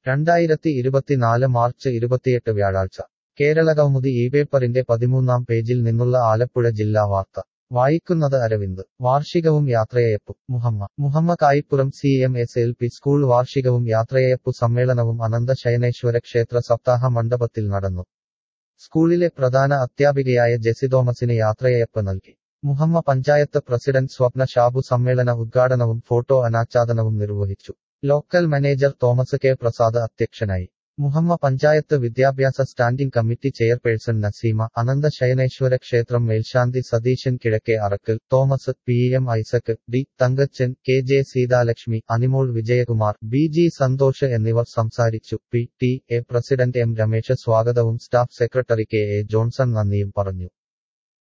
രണ്ടായിരത്തി ഇരുപത്തിനാല് മാർച്ച് ഇരുപത്തിയെട്ട് വ്യാഴാഴ്ച കേരള കൗമുദി ഈ പേപ്പറിന്റെ പതിമൂന്നാം പേജിൽ നിന്നുള്ള ആലപ്പുഴ ജില്ലാ വാർത്ത വായിക്കുന്നത് അരവിന്ദ് വാർഷികവും യാത്രയയപ്പും Muhamma Muhamma Kayippuram C M S L P school വാർഷികവും യാത്രയയപ്പു സമ്മേളനവും അനന്ത ശയനേശ്വര ക്ഷേത്ര സപ്താഹ മണ്ഡപത്തിൽ നടന്നു സ്കൂളിലെ പ്രധാന അധ്യാപികയായ ജെസി തോമസിന് യാത്രയയപ്പ് നൽകി മുഹമ്മ പഞ്ചായത്ത് പ്രസിഡന്റ് സ്വപ്ന ഷാബു സമ്മേളന ഉദ്ഘാടനവും ഫോട്ടോ അനാച്ഛാദനവും നിർവഹിച്ചു local manager Thomas K Prasad അധ്യക്ഷനായി മുഹമ്മ പഞ്ചായത്ത് വിദ്യാഭ്യാസ standing committee chairperson Naseema Anantha Sayaneswara ക്ഷേത്രം മേൽശാന്തി Satheesan Kizhakke Arackal Thomas P M Isaac D Thankachan K J Seethalakshmi Animol Vijayakumar B G Santhosh എന്നിവർ സംസാരിച്ചു P T A president M Ramesh സ്വാഗതവും staff secretary K A Johnson നന്ദിയും പറഞ്ഞു